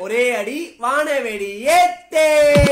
ஒரே அடி வானவெடி ஏத்தே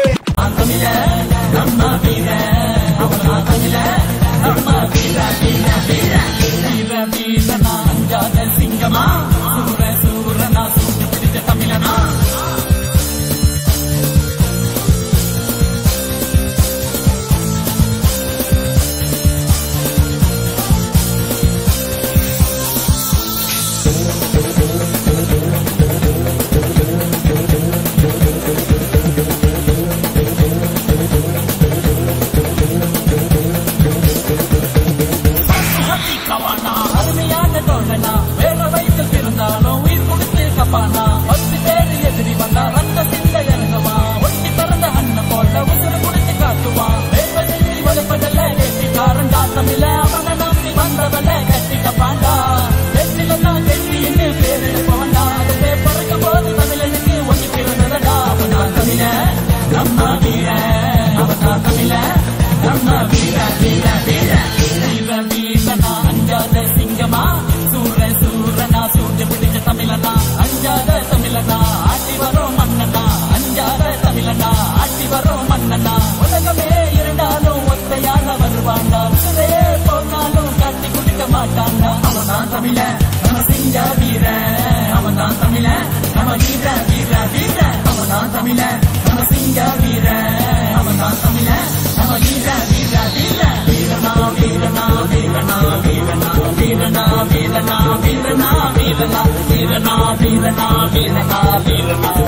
அருமையான தோழனா வேற வயசில் இருந்தாலும் உயிர் கொடுத்து கப்பானா பத்து பேர் எதிரி வந்தா ரத்த சிந்த இறங்குவா ஒட்டி பிறந்த அண்ணன் போல உசுறு குடிச்சு காட்டுவான் வேற செஞ்சு வலுப்படல கெட்டிக்காரன் காத்தமில்ல அவனை நம்பி வந்தவள கட்டி கப்பாண்டா வெற்றிலெல்லாம் கெட்டின்னு பேர் எடுப்பவன்டா அதுவே பிறக்க போது தமிழனுக்கு ஒட்டி பிறந்ததடா அவனா தமிழ நம்ம வீர அவனா தமிழ நம்ம வீர வீர வீர வீர வீரனா அஞ்சாத சிங்கமா சூர சூரனா சூட்டு பிடிச்ச தமிழனா அஞ்சாத தமிழனா ஆட்டி வரும் மன்னனா அஞ்சாத தமிழனா ஆட்டி வரும் மன்னனா உலகமே இருந்தாலும் ஒத்தையாக வருவாண்டா உசுரே போனாலும் கட்டி குடிக்க மாட்டாண்டா அவன்தான் தமிழ நம்ம சிங்க வீர அவன்தான் தமிழ நம்ம வீர வீர வீர அவன்தான் தமிழ நம்ம சிங்க வீர அவன்தான் தமிழ நம்ம வீர வீர வீர வீரனா வீரனா வீரனா வீரனா வீரனா வீரனா வீரனா வீரனா வீரனா வீரனா வீரனா வீரனா